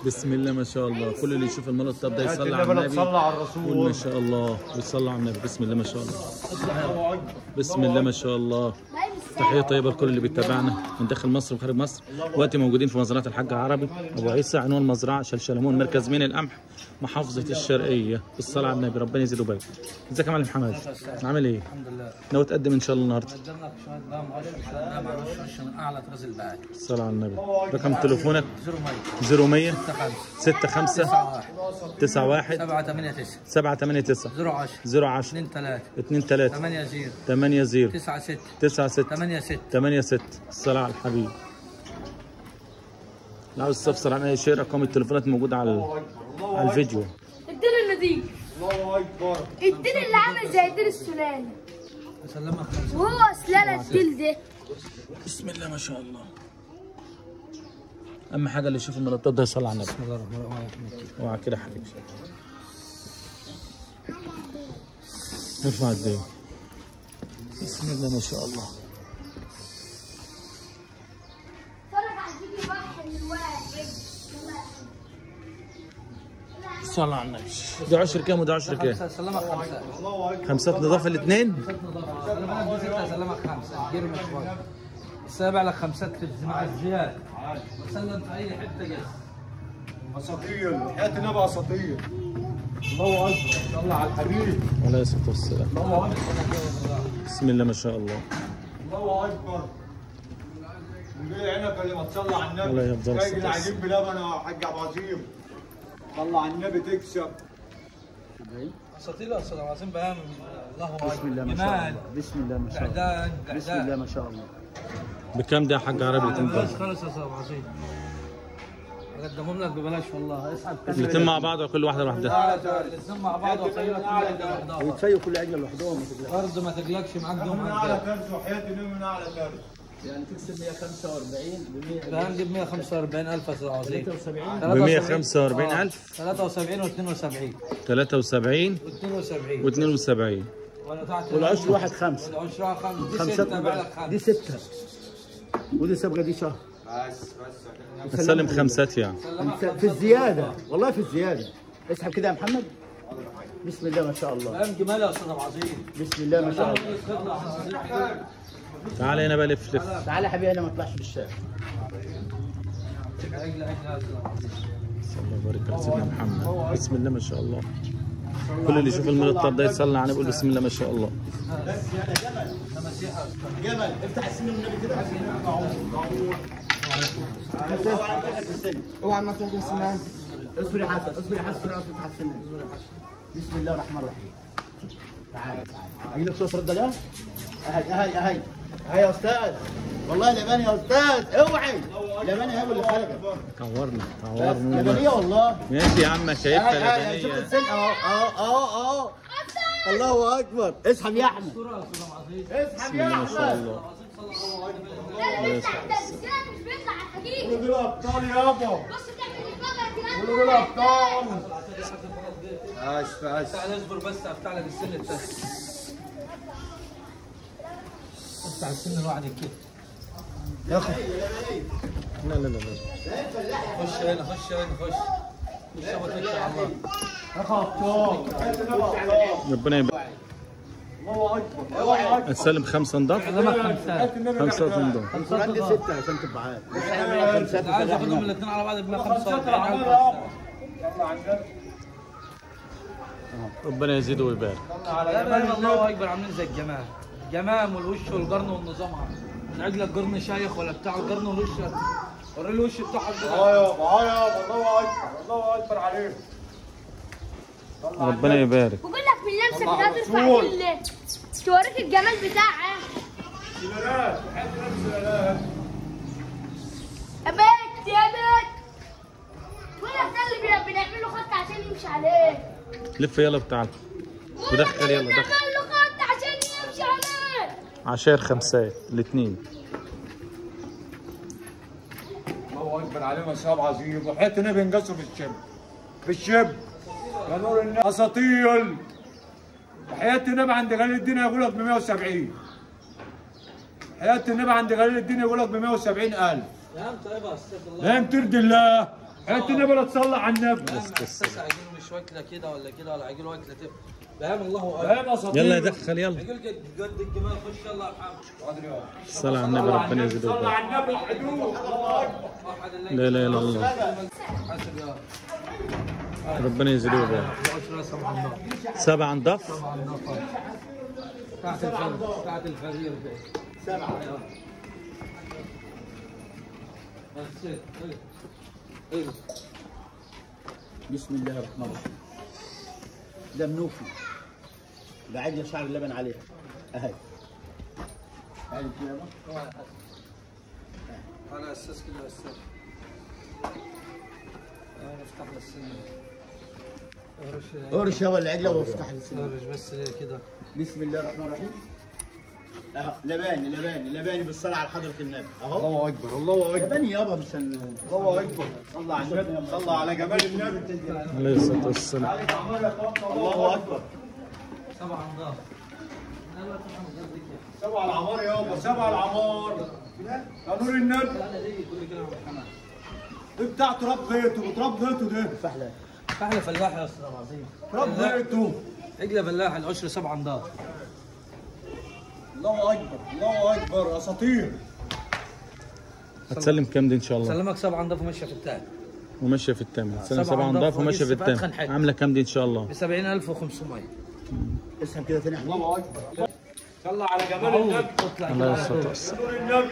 بسم الله ما شاء الله كل اللي يشوف الملط الطب ده يصلي على النبي النبي صلى على قول الرسول ما شاء الله ويصلي على النبي بسم الله ما شاء الله بسم الله ما شاء الله تحية طيبة لكل اللي بيتابعنا من داخل مصر وخارج مصر وقت موجودين في مزرعة الحاج عربي أبو عيسى عنوان المزرعة شلشلمون مركز مين القمح محافظة الشرقية بالصلاة على النبي ربنا يزيده ويبارك ازيك يا معلم حماد عامل ايه؟ الحمد لله ناوي تقدم ان شاء الله النهارده قدمنا شويه بقى مقشر حلقناه مع نص عشان اعلى غزل بعد الصلاة على النبي رقم تليفونك زيرو مية 0100 ستة خمسة 65 تسعة 91 واحد سبعة ثمانية تسعة 789 زيرو عشرة 010 اثنين ثلاثة 23 ثمانية زيرو 80 تسعة ستة 96 ثمانية ستة 8 6 الصلاة على الحبيب لو عاوز تستفسر عن اي شيء ارقام التليفونات موجودة على على الفيديو اديله النظيف الله اكبر الديل اللي عامل زي الديل السلالي اسلمك خمسة وهو سلالة الديل ده بسم الله ما شاء الله اهم حاجة اللي يشوف الملطات ده يصلي على النبي بسم الله الرحمن الرحيم اوعى كده يا حبيبي ارفع الدين بسم الله ما شاء الله اتفرج على الفيديو واحد من واحد صلى على النبي ده عشر كام وده عشر كام خمسة اسلمك خمسة الله اكبر خمسات نظافة الاثنين اسلمك ستة اسلمك خمسة جير مش فاضي السابع لك خمسات في مع الزياد وسلم في اي حتة جز اساطير حياه النبي اساطير الله اكبر صلى على الحبيب عليه الصلاة والسلام الله اكبر بسم الله ما شاء الله الله اكبر نقول عينك اللي ما تصلى على النبي الله يفضل جاي الصلاة العجيب بلبن يا حاج عبد العظيم صلى على النبي تكسب اساطير الصلاة العظيم بيان الله اكبر بسم الله ما شاء جمال الله بسم الله ما شاء الله اعداد بسم الله ما شاء الله بكام ده يا حاج عربي بس الاثنين خلص يا صاحب عظيم اقدمهم لك ببلاش والله اسحب كام الاثنين مع بعض ولا كل واحده لوحدها الاثنين مع بعض وخيرك كل عجله وحدها ويتسيوا كل عجله لوحدهم ما تقلقش. برضه ما تقلقش معاك دوم من اعلى ترس وحياه النبي من اعلى ترس يعني تكسب 145 ب 100 ده هنجيب 145000 يا صاحب عظيم 73 ب 145000 73 و72 73 و72 و72 ولا تحت والعشر واحد خمسة والعشرة خمسة دي خمسات ستة بقى لك دي خمسة ستة ودي سبقة دي شهر بس بس تسلم خمسات يعني انت في الزيادة والله في الزيادة اسحب كده يا محمد بسم الله ما شاء الله فاهم جمال يا استاذ عظيم بسم الله ما شاء الله تعال هنا بقى لف لف تعالى يا حبيبي انا ما اطلعش في الشارع عجلة عجلة يا أستاذ عظيم. صلى الله وبارك على سيدنا محمد بسم الله ما شاء الله كل اللي يشوف الملطات ده يصلي عليه يقول بسم الله ما شاء الله جمل افتح السن النبي كده اوعى ما تنقل السنان اصبر يا حسن اصبر يا حسن افتح السن بسم الله الرحمن الرحيم تعال تعال اجيب لك صوره رد لا اهي اهي اهي اهي يا استاذ والله لبني يا استاذ اوعي لبني هو اللي خلقك تعورنا بس لبنيه تعورنا والله ماشي يا عم هاي شايفها هاي شوف لبنيه السن اهو اهو اهو اهو الله اكبر اسحب يا احمد اسحب بسم يا الله ما شاء احمد الله لا لا تحت السلالة مش بيطلع على الحقيقي دول ابطال يابا بص تعمل الفقرة كده دول ابطال بس بس تعال اصبر بس افتح لك السن التاني افتح السن لوحدك كده لا لا لا لا خش هنا خش هنا خش خش وتكل على الله اخ ابطال حياه النبي ابطال ربنا يبارك الله اكبر الله اكبر استلم خمسه نضاف علمك خمسات خمسه نضاف القرآن عندي ستة عشان تبقى عارف عايز اخدهم الاثنين على بعض ب 145 ربنا يزيده ويبارك لا لا الله اكبر عاملين زي الجمال جمام والوش والقرن والنظام من عجلك قرن شايخ ولا بتاع القرن والوش وري الوش بتاعها كده اه يابا اه يابا الله اكبر الله اكبر عليك ربنا يبارك وبقول لك من لمسة الله كده ترفع رسول. ال- توريك الجمال بتاعها سلالات حياه النبي سلالات يا بنت يا بنت بقول لك ده اللي بن- بنعمل له خط عشان يمشي عليه لف يلا بتاعك ودخل يلا دخل بنعمل له خط عشان يمشي عليه عشان خمسات الاثنين الله اكبر عليهم اصحاب عظيم وحياه النبي انقصوا بالشب بالشب يا نور النبي اساطيل وحياه النبي عند غليل الدين يقول لك ب 170 حياه النبي عند غليل الدين يقول لك ب 170 الف يا عم طيب يا استاذ الله لا ترضي الله حياة النبي لا تصلي على النبي بس عجينه مش واكله كده ولا كده ولا عجينه واكله تبقى فاهم الله اكبر فاهم اساطير يلا يدخل يلا عجينه قد قد الجمال خش يلا يا محمد الصلاة على النبي ربنا يزيده صلى ويبارك. على النبي وحدوه الله اكبر واحد لا اله الا الله حسب يا ربنا يزيده ويبارك. عشرة سبعة النار سبع نضاف سبعة النار بتاعت الفريق بتاعت الفريق سبعة بس ايوه بسم الله الرحمن الرحيم ده منوفي ده عجلة شعر اللبن عليها اهي اهي كده بقى. على اساس كده اساس نفتح له السن قرش هو العجلة وافتح السنة ارش بس كده بسم الله الرحمن الرحيم اهو لباني لباني لباني بالصلاة على حضرة النبي اهو الله اكبر الله اكبر لباني يابا مش هن- الله اكبر صلى على النبي صلى على جمال النبي عليه الصلاة والسلام الله اكبر سبع انضاف سبع العمار يابا سبع العمار يا نور النبي دي بتاع تراب غيته تراب غيته ده فحلة احلى فلاح يا استاذ العظيم تراب غيته عجله فلاح العشر سبع انضاف الله اكبر الله اكبر اساطير هتسلم كام دي ان شاء الله سلمك سبع انضاف وماشيه في التاني وماشيه في التامن سنه سبع سبع نضاف نضاف وماشيه في ودي أتخن التامن حاجة. عامله كام دي ان شاء الله ب 70500 اسهم كده تاني يا حبيبي. الله اكبر صلى على جمال النبي تطلع عليه كده الصلاة على والسلام يا نور النبي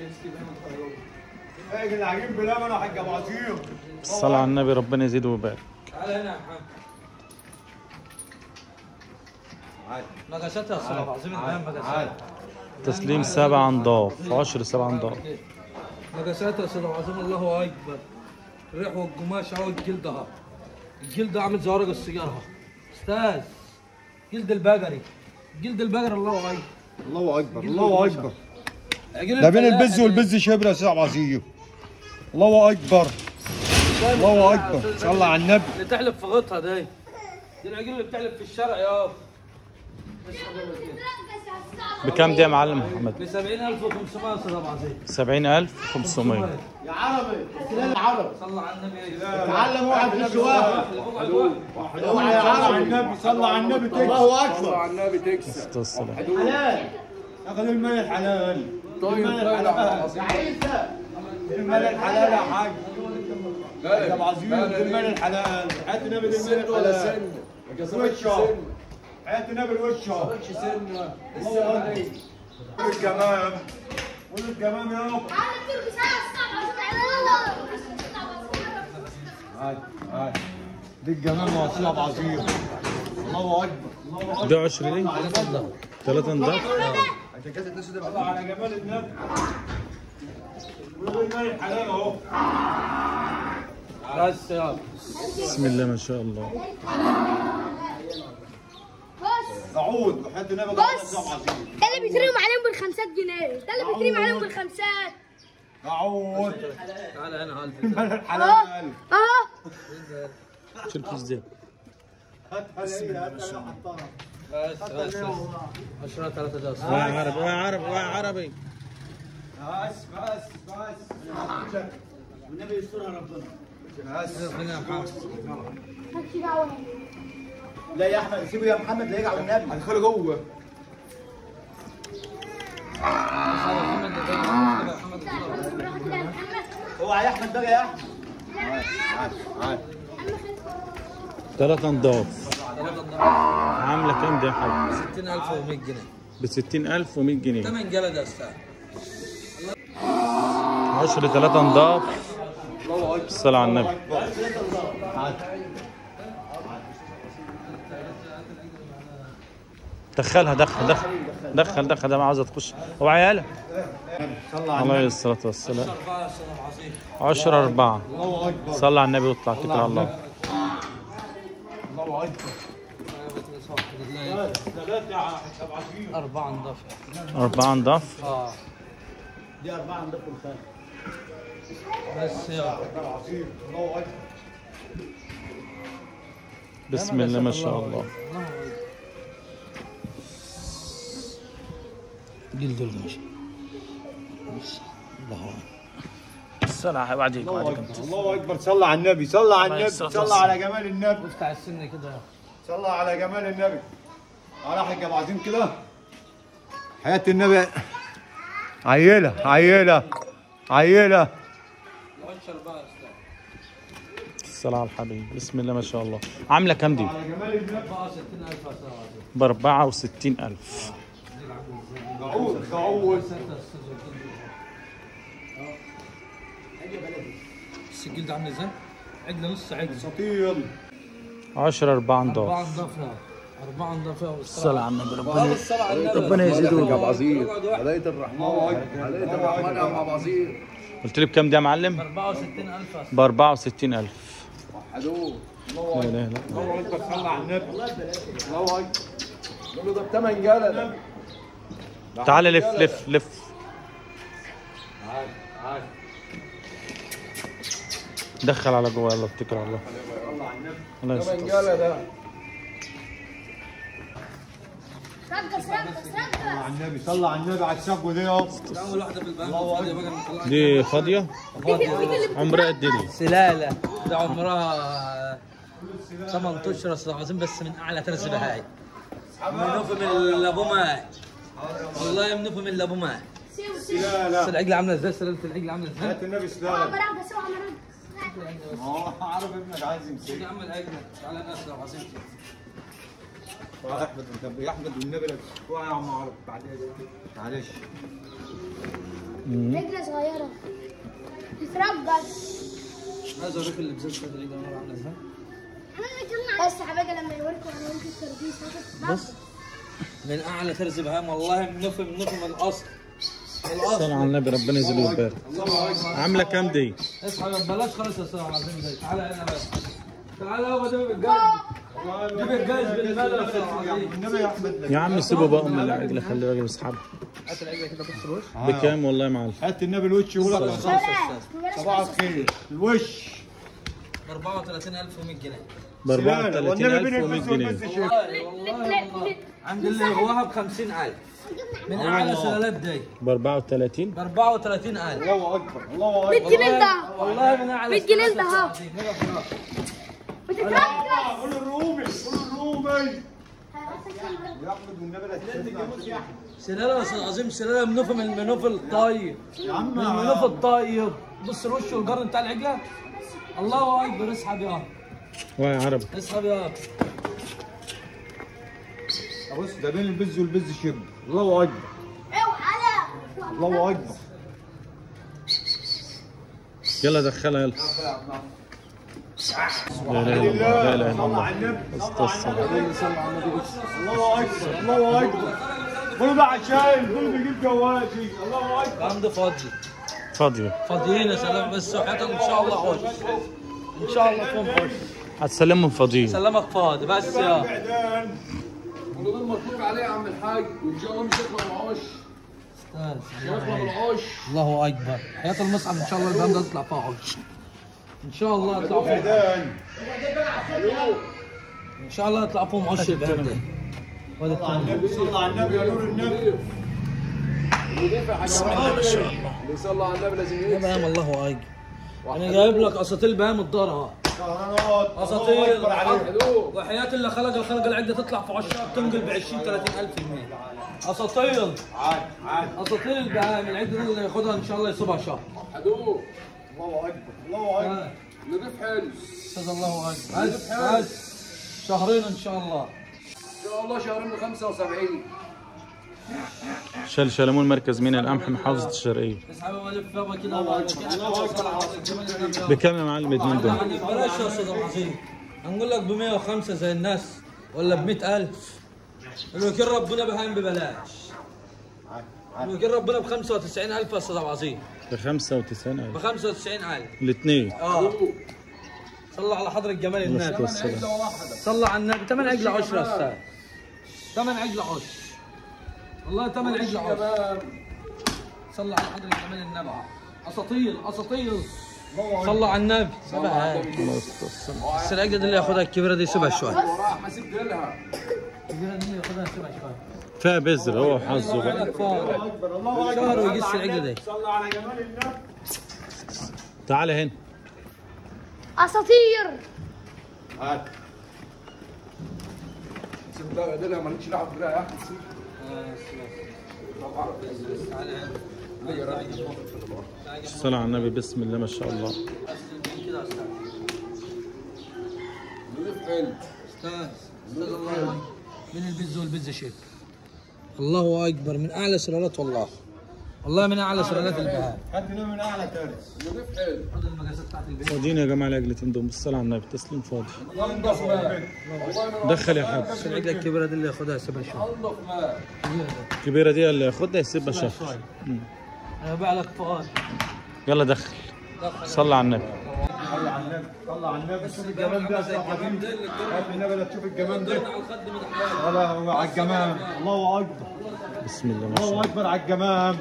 اجي العجين بلبن يا حاج ابو عصير الصلاة على النبي ربنا يزيده ويبارك تعال هنا يا محمد نقشتها يا استاذ العظيم البيان نقشتها تسليم سبع نضاف عشر سبع نضاف نقشتها يا استاذ العظيم الله اكبر الريح والقماش اهو الجلد اهو الجلد عامل زي ورق السيجاره اهو استاذ جلد البقري جلد البقري الله اكبر الله اكبر الله اكبر عجين ده بين الفلاح البز دي. والبز شبر يا سيدي عبد العزيز الله اكبر الله اكبر صلى على النبي اللي تحلب في غطها دي دي العجين اللي بتحلب في الشارع يا بكام دي يا معلم محمد ب 70500 يا استاذ ابو عزيز 70500 يا عربي خلال العرب صلى على النبي تعلم واحد في الشواء اوعى يا صلى على عربي النبي صلى على النبي تكسب الله اكبر على النبي تكسب الصلاة والسلام حلال اخذ المال الحلال طيب المال الحلال يا عيسى المال الحلال يا حاج يا ابو عزيز المال الحلال حياة النبي المال الحلال وشه حياة النبي وشه الله اكبر قول الجمام قول الجمام يا رب هاي هاي دي الجمام يا سيدي ابو عزيز الله اكبر الله اكبر دي عشر دي ثلاثة نضاف الله على جمال النبي قول المال الحلال اهو بس يا بسم الله ما شاء الله نعود وحياة النبي بص. قال ابو عزيز ده اللي بيترموا عليهم بالخمسات جنيه ده اللي بيترموا عليهم بالخمسات نعود تعال هنا هالف المال اه الحلال اه شركة ازاي هاتها لي هاتها لي حطها بس بس بس 10 3 ده يا عربي يا عربي يا عربي بس بس بس والنبي يسترها ربنا بس هنا يا محمد مالكش دعوه لا يا احمد سيبه يا محمد لا يقع والنبي هدخله جوه محمد ده محمد روح كده يا محمد اوعى يا احمد بقى يا احمد ثلاثة نضاف ثلاثة نضاف عاملة كام دي يا حاج 60100 جنيه ب 60100 جنيه 8 جلد يا استاذ عشر ثلاثة نضاف الصلاة على النبي دخلها دخل دخل دخل دخل ده ما عاوزة تخش هو عيالة عليه الصلاة والسلام أربعة يا استاذ العظيم عشرة أربعة الله اكبر صلى على النبي واطلع اتكل على الله الله اكبر ثلاثة يا ابو عزيز أربعة نضاف أربعة نضاف اه دي اربعه عندكم الخير بس يا ابو عزيز الله اكبر بسم الله ما شاء الله جلد المشي بس الله أكبر. الصلاة بعدين الله بعدين اكبر الله اكبر صلى على النبي صلى على النبي الصلاة صلى والسلام. على جمال النبي افتح السن كده صلى على جمال النبي على حاجة بعدين كده حياة النبي عيلة عيلة عيلة وانشر بقى يا استاذ الصلاة على الحبيب بسم الله ما شاء الله عاملة كام دي؟ على جمال النبي 64000 يا استاذ عظيم ب 64000 دعوت دعوت السجل ده عامل ازاي؟ عجله نص عجله سطيل 10 4 أربعة نضاف نضافها أربعة نضافها الصلاة على النبي ربنا ربنا ربنا يزيدهم. ابو عزيز علية الرحمن علية الرحمن يا ابو عزيز قلت لي بكام دي يا معلم؟ 64000 يا ب 64000 حلو لا اله الا الله الله اكبر صلى على النبي الله اكبر قولوا ده بثمن جلد تعال لف لف لف دخل على جوه يلا اتكل على الله الله ثمن يستر جلد رقص رقص رقص على النبي صلى على النبي على الشقوة دي يا أول واحدة في البنك فاضية بقى نطلعها. دي فاضية عمرها قد ايه دي؟ سلالة ده عمرها 18 أصل عظيم بس من أعلى ترس بهاي منوف من الأبو ماي والله منوف من الأبو ماي سيو سيو لا لا بس العجلة عاملة ازاي سلالة العجلة عاملة ازاي حياة النبي عم سلام رقص عم رقص اه عارف ابنك عايز يمسك يا عم العجلة تعالى الناس لو عظيم يا احمد انت يا احمد والنبي لك شوية يا عم عرب بعدين معلش رجلة صغيرة تترقص عايز أوريك اللي بزلت العجلة عمرها عاملة ازاي بس حبايبي لما يوريكم انا ممكن التربيس بص من أعلى ترس بهاي والله منوف منوف من الأصل من الأصل صلى على النبي ربنا يزيده ويبارك عاملة كام دي؟ اصحى بلاش خالص يا استاذ عظيم ده تعالى هنا بس تعالى هو ده بالجاز جيب الجاز بالمال يا استاذ عظيم النبي يا احمد يا عم سيبه بقى ام العجلة خلي الراجل يسحبها هات العجله كده بص الوش بكام والله يا معلم؟ حياة النبي الوش يقول لك صباح الخير الوش ب 34100 جنيه ب 34100 جنيه والله والله والله عند اللي هواها ب 50000 من اعلى سلالات دي ب 34 ب 34000 الله اكبر الله اكبر 100 جنيه ده والله من اعلى 100 جنيه سلالات ده اهو. العظيم. هنا خلاص. بتترقص قول الرومي قول الرومي يا احمد والنبي لا تتجوز يا احمد سلاله يا استاذ عظيم سلاله منوف من المنوف الطيب يا عم من المنوف الطيب بص الوش والقرن بتاع العجله الله اكبر اسحب يا ويا عربي اسحب يا بص ده بين البز والبز شب الله اكبر اوعى الله اكبر يلا دخلها يلا لا اله الا الله لا اله الا صلى الله على النبي استغفر الله اكبر الله اكبر قولوا ده عشان قولوا بيجيب جوازي الله اكبر عنده فاضي فاضية فاضيين يا سلام بس وحياتك ان شاء الله حوش ان شاء الله فيهم حوش هتسلمهم فاضيين سلامك فاضي بس يا بعدين ولو مطلوب عليه يا عم الحاج وان شاء الله مش هيطلع معوش مش هيطلع بالعوش الله اكبر حياة المصعب ان شاء الله البند ده يطلع فيها حوش ان شاء الله يطلع فيهم بعدين ان شاء الله يطلع فيهم عش البند ده وده الثاني النبي صلى على النبي يا نور النبي ونضيف يا حاج اللي يصلي على النبي لازم يا يكسب بهام الله اكبر انا جايب لك اساطيل بهام الدار اهو سهرانات اساطيل الله اكبر عليك حلو وحياة اللي خلق الخلق العقده تطلع في عشرة تنقل ب 20 30 الف جنيه اساطيل عاد عاد اساطيل البهام العقده دي اللي ياخدها ان شاء الله يصيبها شهر حلو الله اكبر الله اكبر آه. نضيف حلو استاذ الله اكبر بس بس شهرين ان شاء الله ان شاء الله شهرين ب 75 شال شلمون مركز مينا القمح محافظة الشرقية اسحب والف يابا كده الله اكبر بكام يا معلم اتنين دول؟ يعني بلاش يا استاذ العظيم هنقول لك ب 105 زي الناس ولا ب 100000 الوكيل ربنا بهايم ببلاش الوكيل ربنا ب 95000 يا استاذ العظيم ب 95000 ب 95000 الاثنين اه صلى على حضرة جمال النبي والسلام صلى على النبي ثمن عجلة عشر يا استاذ ثمن عجلة عشر والله ثمن عجلة عشر صلى على حضرة جمال النبي اساطيل اساطيل صلى على النبي سبعة بس العقدة دي اللي ياخذها الكبيرة دي سبع شوي وراح ماسك ديلها الكبيرة دي اللي ياخذها سبع شوي فيها بذر هو وحظه بقى لك فار اكبر الله اكبر شهر ويقص العقدة دي صلى على جمال النبي تعال هنا اساطير هات سيب ده ده مالكش دعوه بدراع يا احمد سيب الصلاة على النبي بسم الله ما شاء الله نضيف حلو استاذ استاذ الله أكبر. من البز والبز شيء الله اكبر من اعلى سلالات والله والله من اعلى سلالات البهائم خدنا من اعلى ترس نضيف حلو هذا المقاسات بتاعت البيت فاضيين يا جماعة العجلتين دول بالصلاة على النبي تسليم فاضي انضف ماء والله انا دخل يا حاج العجله الكبيره دي اللي ياخدها سبع شهور انضف ماء الكبيرة دي اللي ياخدها يسيبها شهر مم. انا بقى لك فؤاد يلا دخل صلى على النبي صلى على النبي صلى على النبي شوف الجمال ده يا حبيبي هات النبي لا تشوف الجمال ده على الخد من حوالي ولا هو على الجمام الله اكبر بسم الله ما شاء الله الله اكبر على الجمام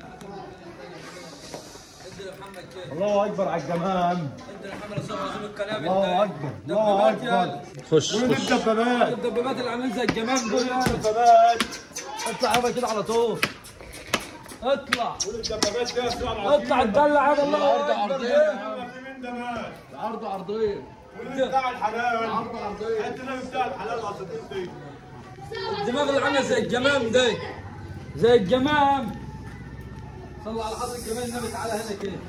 الله اكبر على الجمام انت يا محمد صلى الله عليه الكلام الله اكبر الله اكبر خش ولد خش الدبابات الدبابات اللي عاملين زي الجمام دول يعني. الدبابات اطلع يابا كده على طول اطلع ولد الدبابات ده يسوع العظيم اطلع اتدلع يابا الله اكبر في من دمات عرض عرضين ولد بتاع الحلال عرض عرضين هات النبي بتاع الحلال الاساطير دي الدماغ اللي عامله زي الجمام ده زي الجمام صلى على حضرة الجمال النبي تعالى هنا كده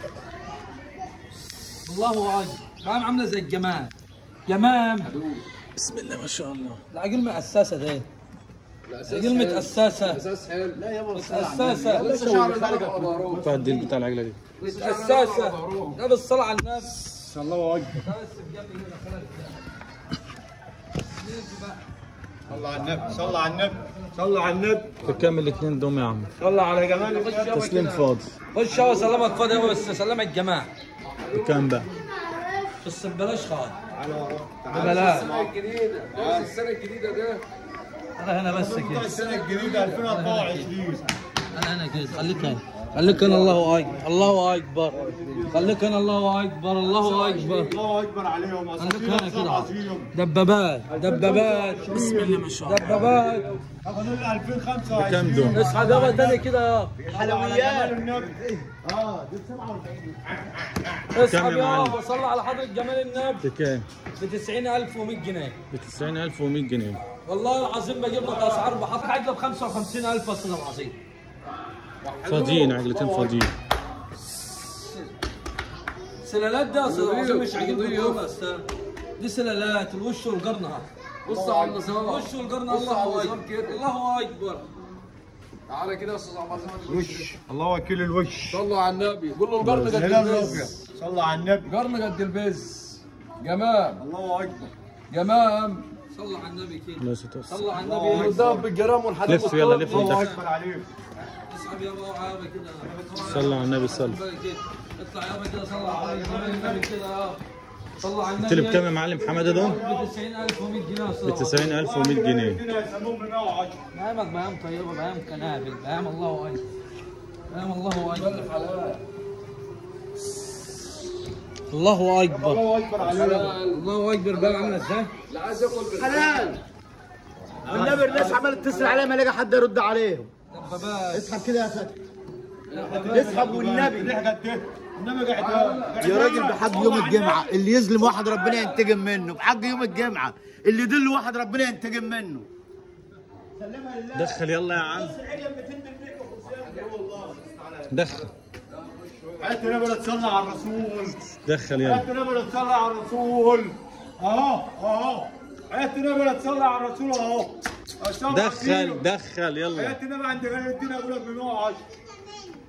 الله اكبر قام عامله زي الجمام جمام بسم الله ما شاء الله العجل مؤسسه ده الاساس عجل حلو. متأسسة الاساس حلو لا يا متأسسة شعر الخارج ظهروه بتاع الديل بتاع العجلة دي متأسسة ده بالصلاة على النبي الله اكبر صلى على النبي صلى على النبي صلى على النبي بكام الاثنين دول يا عم صلى على جمال النبي تسليم فاضي خش هو سلامك فاضي هو بس سلامك جماعة بكام بقى بس ببلاش خالص تعالى ببلاش السنه الجديده بص السنه الجديده ده انا هنا بس كده السنه الجديده 2024 انا هنا كده خليك هنا خليك هنا الله اكبر الله اكبر خليك هنا الله اكبر الله اكبر الله اكبر عليهم خليك اساطير هنا أسرار كده عظيم دبابات دبابات بسم الله ما شاء الله دبابات اخذوا لنا 2025 بكام دول اصحى دابا تاني كده يا حلويات النبي اسحب يا يا معلم؟ صلى على حضرة جمال النبي بكام ب 90100 جنيه ب 90100 جنيه والله العظيم بجيب لك اسعار بحط عجله ب 55000 يا استاذ العظيم فاضيين عجلتين فاضيين سلالات ده يا استاذ العظيم مش عجيب نضيف. بالجوه يا استاذ دي سلالات الوش والقرنها بص على النظام الوش والقرن بص على الله النظام اكبر كده الله اكبر تعالى كده يا استاذ عبد العزيز وش الله وكيل الوش صلوا على النبي قول له القرن قد الهلال الابيض البز صلى على النبي قرن قد البز جمام الله اكبر جمام صلى على النبي كده لا ستوصل صلى على النبي ده بالجرام والحديد لف يلا لف الله انت اكبر عليك اسحب يابا وعابه كده صلى على النبي صلى اطلع يابا كده صلى على جمال النبي كده يا صلى على النبي قلت لي بكام يا معلم حماده دول ب 90100 جنيه يا استاذ ب 90100 جنيه هنا يسموهم ب 110 بهامك بهام طيبه بهام كنابل بهام الله اكبر بهام الله اكبر الله اكبر الله اكبر عليك الله اكبر بقى عامله ازاي؟ لا عايز ياكل بالحلال حلال والنبي الناس عمالة تسأل عليه ما لقى حد يرد عليهم دبابات اسحب كده يا فتحي اسحب والنبي ريحه قد ايه النبي قاعد يا راجل بحق يوم الجمعة اللي يظلم واحد ربنا ينتقم منه بحق يوم الجمعة اللي يدل واحد ربنا ينتقم منه دخل يلا يا عم دخل هات نبي لا تصلي على الرسول دخل يلا هات نبي لا تصلي على الرسول اهو اهو هات نبي لا تصلي على الرسول اهو أشرف دخل عظيم. دخل يلا هات نبي عند غير الدين اقول لك ب 110